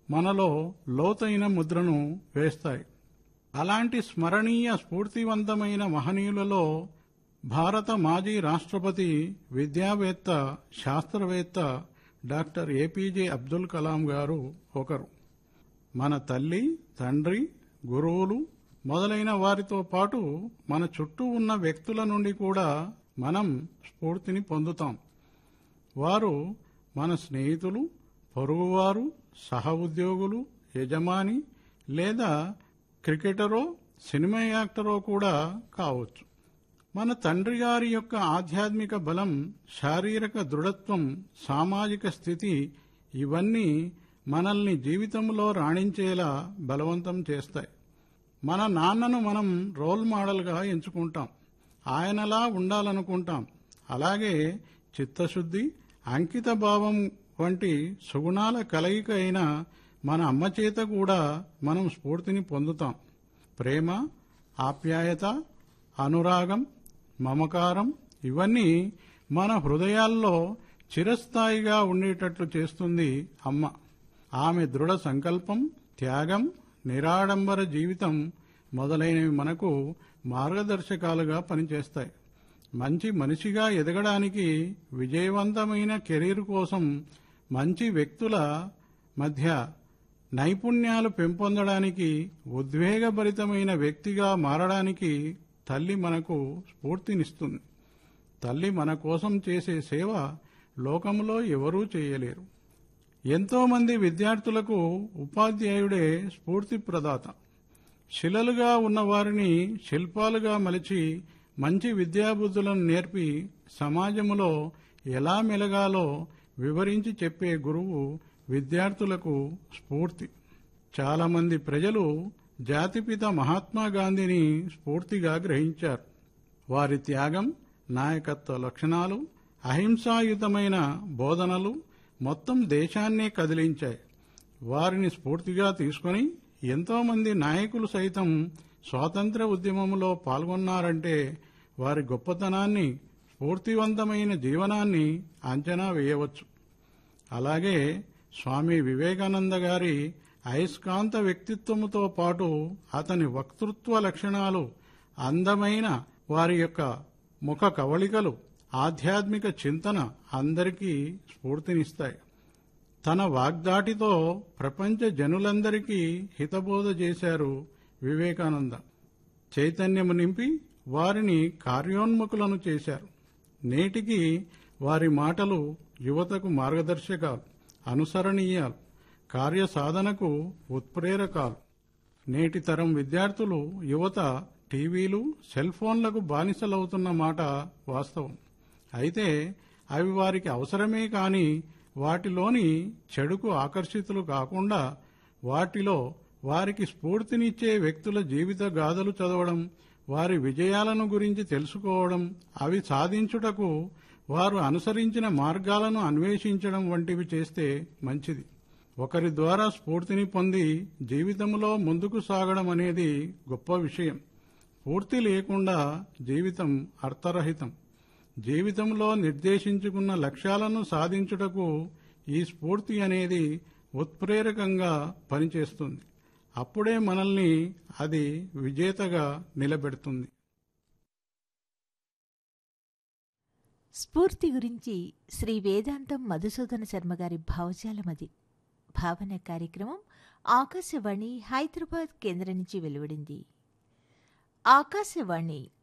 మనలో లోతైన ముద్రను వేస్తాయి అలాంటి స్మరణీయ స్ఫూర్తివంతమైన మహనీయులలో భారత మాజీ రాష్ట్రపతి విద్యావేత్త శాస్త్రవేత్త డాక్టర్ ఏపీజే అబ్దుల్ కలాం గారు ఒకరు మన తల్లి తండ్రి గురువులు మొదలైన వారితో పాటు మన చుట్టూ ఉన్న వ్యక్తుల నుండి కూడా మనం స్ఫూర్తిని పొందుతాం వారు మన స్నేహితులు పొరుగువారు సహ ఉద్యోగులు యజమాని లేదా క్రికెటరో సినిమా యాక్టరో కూడా కావచ్చు మన తండ్రి గారి యొక్క ఆధ్యాత్మిక బలం శారీరక దృఢత్వం సామాజిక స్థితి ఇవన్నీ మనల్ని జీవితంలో రాణించేలా బలవంతం చేస్తాయి మన నాన్నను మనం రోల్ మోడల్గా ఎంచుకుంటాం ఆయనలా ఉండాలనుకుంటాం అలాగే చిత్తశుద్ధి అంకిత భావం వంటి సుగుణాల కలయిక అయిన మన అమ్మ చేత కూడా మనం స్ఫూర్తిని పొందుతాం ప్రేమ ఆప్యాయత అనురాగం మమకారం ఇవన్నీ మన హృదయాల్లో చిరస్థాయిగా ఉండేటట్లు చేస్తుంది అమ్మ ఆమె దృఢ సంకల్పం త్యాగం నిరాడంబర జీవితం మొదలైనవి మనకు మార్గదర్శకాలుగా పనిచేస్తాయి మంచి మనిషిగా ఎదగడానికి విజయవంతమైన కెరీర్ కోసం మంచి వ్యక్తుల మధ్య నైపుణ్యాలు పెంపొందడానికి ఉద్వేగభరితమైన వ్యక్తిగా మారడానికి తల్లి మనకు స్ఫూర్తినిస్తుంది తల్లి మన కోసం చేసే సేవ లోకంలో ఎవరూ చేయలేరు ఎంతో మంది విద్యార్థులకు ఉపాధ్యాయుడే స్ఫూర్తి ప్రదాత శిలలుగా ఉన్న వారిని శిల్పాలుగా మలిచి మంచి విద్యాబుద్ధులను నేర్పి సమాజములో ఎలా మెలగాలో వివరించి చెప్పే గురువు విద్యార్థులకు స్ఫూర్తి చాలామంది ప్రజలు జాతిపిత మహాత్మా గాంధీని స్ఫూర్తిగా గ్రహించారు వారి త్యాగం నాయకత్వ లక్షణాలు అహింసాయుతమైన బోధనలు మొత్తం దేశాన్నే కదిలించాయి వారిని స్ఫూర్తిగా తీసుకొని ఎంతోమంది నాయకులు సైతం స్వాతంత్ర ఉద్యమంలో పాల్గొన్నారంటే వారి గొప్పతనాన్ని స్ఫూర్తివంతమైన జీవనాన్ని అంచనా వేయవచ్చు అలాగే స్వామి వివేకానంద గారి అయస్కాంత వ్యక్తిత్వముతో పాటు అతని వక్తృత్వ లక్షణాలు అందమైన వారి యొక్క ముఖ కవళికలు ఆధ్యాత్మిక చింతన అందరికీ స్ఫూర్తినిస్తాయి తన వాగ్దాటితో ప్రపంచ జనులందరికీ హితబోధ చేశారు వివేకానంద చైతన్యము నింపి వారిని కార్యోన్ముఖులను చేశారు నేటికి వారి మాటలు యువతకు మార్గదర్శకాలు అనుసరణీయాలు కార్యసాధనకు ఉత్ప్రేరకాలు నేటి తరం విద్యార్థులు యువత టీవీలు సెల్ ఫోన్లకు బానిసలవుతున్న మాట వాస్తవం అయితే అవి వారికి అవసరమే కాని వాటిలోని చెడుకు ఆకర్షితులు కాకుండా వాటిలో వారికి స్ఫూర్తినిచ్చే వ్యక్తుల జీవిత గాథలు చదవడం వారి విజయాలను గురించి తెలుసుకోవడం అవి సాధించుటకు వారు అనుసరించిన మార్గాలను అన్వేషించడం వంటివి చేస్తే మంచిది ఒకరి ద్వారా స్ఫూర్తిని పొంది జీవితంలో ముందుకు సాగడం అనేది గొప్ప విషయం పూర్తి లేకుండా జీవితం అర్థరహితం జీవితంలో నిర్దేశించుకున్న లక్ష్యాలను సాధించుటకు ఈ స్ఫూర్తి అనేది ఉత్ప్రేరకంగా పనిచేస్తుంది అప్పుడే మనల్ని అది విజేతగా నిలబెడుతుంది స్ఫూర్తి గురించి శ్రీ వేదాంతం మధుసూదన శర్మ గారి భావజాలమది భావన కార్యక్రమం ఆకాశవాణి హైదరాబాద్ కేంద్రం నుంచి వెలువడింది ఆకాశవాణి